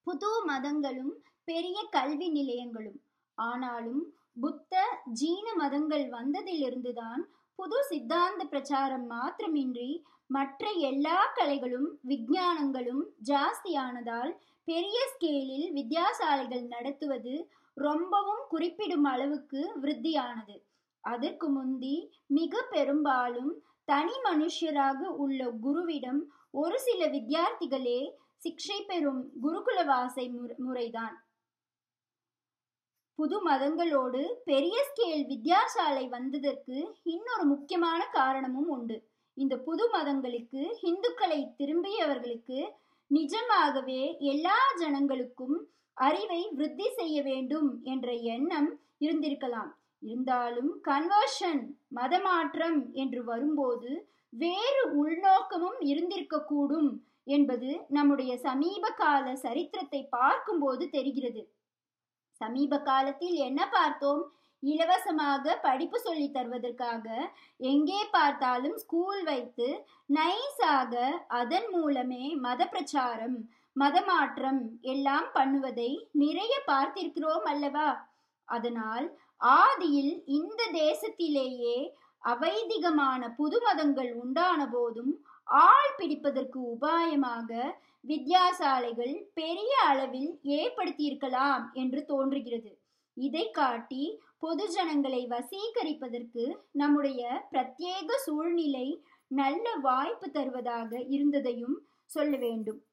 புது மதங்களும் பெரிய கல்வி நிலையங்களும் ஆனாலும் புத்த ஜீன மதங்கள் வந்ததிலிருந்துதான் புது சித்தாந்த பிரச்சாரம் மாத்திரமின்றி மற்ற எல்லா கலைகளும் விஞ்ஞானங்களும் ஜாஸ்தியானதால் பெரிய ஸ்கேலில் வித்யாசாலைகள் நடத்துவது ரொம்பவும் குறிப்பிடும் அளவுக்கு விருத்தியானது அதற்கு முந்தி மிக பெரும்பாலும் தனி மனுஷராக உள்ள குருவிடம் ஒரு சில வித்தியார்த்திகளே சிக்ஷை பெறும் குருகுலவாசை முறைதான் புது மதங்களோடு பெரிய ஸ்கேல் வித்யாசாலை வந்ததற்கு இன்னொரு முக்கியமான காரணமும் உண்டு இந்த புது மதங்களுக்கு இந்துக்களை திரும்பியவர்களுக்கு நிஜமாகவே எல்லா ஜனங்களுக்கும் அறிவை விருத்தி செய்ய வேண்டும் என்ற எண்ணம் இருந்திருக்கலாம் இருந்தாலும் கன்வர்ஷன் மதமாற்றம் என்று வரும்போது வேறு உள்நோக்கமும் இருந்திருக்கக்கூடும் என்பது நம்முடைய சமீப கால சரித்திரத்தை பார்க்கும்போது தெரிகிறது சமீப காலத்தில் என்ன பார்த்தோம் இலவசமாக படிப்பு சொல்லி தருவதற்காக எங்கே பார்த்தாலும் ஸ்கூல் வைத்து நைஸாக அதன் மூலமே மத பிரச்சாரம் மதமாற்றம் எல்லாம் பண்ணுவதை நிறைய பார்த்திருக்கிறோம் அல்லவா அதனால் ஆதியில் இந்த தேசத்திலேயே அவைதிகமான புது மதங்கள் உண்டான போதும் ஆள் பிடிப்பதற்கு உபாயமாக வித்யாசாலைகள் பெரிய அளவில் ஏற்படுத்தியிருக்கலாம் என்று தோன்றுகிறது இதை காட்டி பொது ஜனங்களை வசீகரிப்பதற்கு நம்முடைய பிரத்யேக சூழ்நிலை நல்ல வாய்ப்பு தருவதாக இருந்ததையும் சொல்ல வேண்டும்